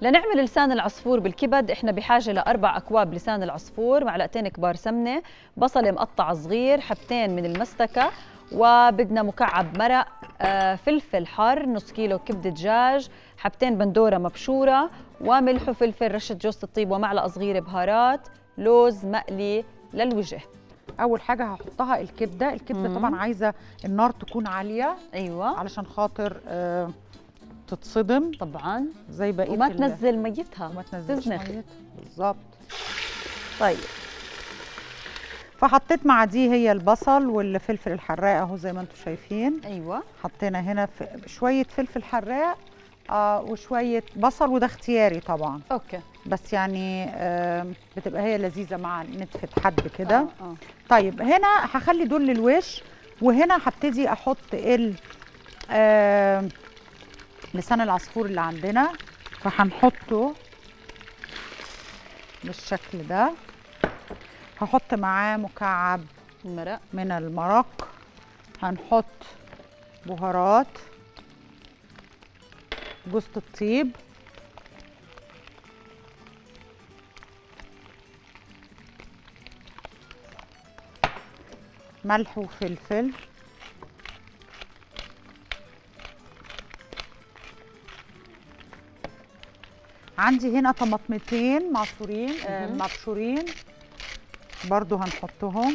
لنعمل لسان العصفور بالكبد احنا بحاجه لاربع اكواب لسان العصفور معلقتين كبار سمنه بصل مقطع صغير حبتين من المستكه وبدنا مكعب مرق آه، فلفل حر نص كيلو كبده دجاج حبتين بندوره مبشوره وملح وفلفل رشه جوز الطيب ومعلقه صغيره بهارات لوز مقلي للوجه اول حاجه هحطها الكبده الكبده مم. طبعا عايزه النار تكون عاليه ايوه علشان خاطر آه تتصدم طبعا زي بقيه وما ال- تنزل ميتها وما تنزلش تزنخ. ميتها بالظبط طيب فحطيت مع دي هي البصل والفلفل الحراق اهو زي ما انتم شايفين ايوه حطينا هنا ف- شويه فلفل حراق آه وشويه بصل وده اختياري طبعا اوكي بس يعني آه بتبقى هي لذيذه مع نتفه حد كده آه، آه. طيب هنا هخلي دول للوش وهنا هبتدي احط ال آه لسان العصفور اللي عندنا فهنحطه بالشكل ده هحط معاه مكعب المرق من المرق هنحط بهارات جوز الطيب ملح وفلفل عندي هنا طماطمتين معصورين آه، مهم. مبشورين برضو هنحطهم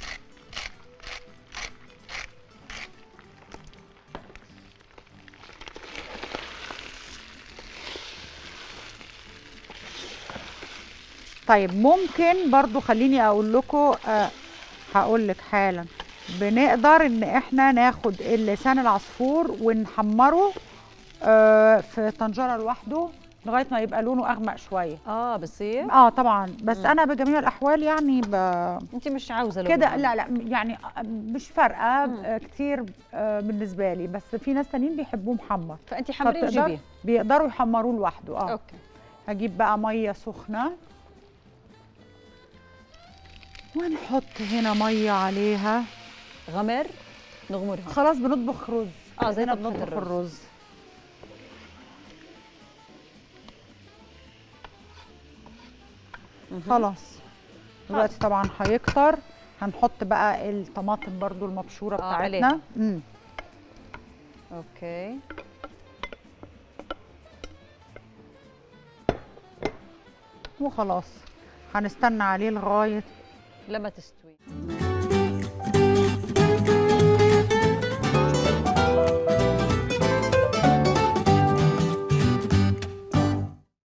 طيب ممكن برضو خليني اقول لكم آه هقول لك حالا بنقدر ان احنا ناخد لسان العصفور ونحمره آه في طنجره لوحده لغايه ما يبقى لونه اغمق شويه اه بصير اه طبعا بس مم. انا بجميع الاحوال يعني ب... انت مش عاوزه لون كده أحمر. لا لا يعني مش فارقه مم. آه، كتير آه، بالنسبه لي بس في ناس تانيين بيحبوه محمر فانت حمريه فبتقدر- وجيبيه بيقدروا يحمروه لوحده اه اوكي هجيب بقى ميه سخنه ونحط هنا ميه عليها غمر نغمرها خلاص بنطبخ رز اه زي هنا طبخة بنطبخ الرز. الرز مهم. خلاص دلوقتي طبعا هيكتر هنحط بقى الطماطم برضو المبشوره آه، بتاعتنا عليها. امم اوكي وخلاص هنستنى عليه لغايه لما تستوي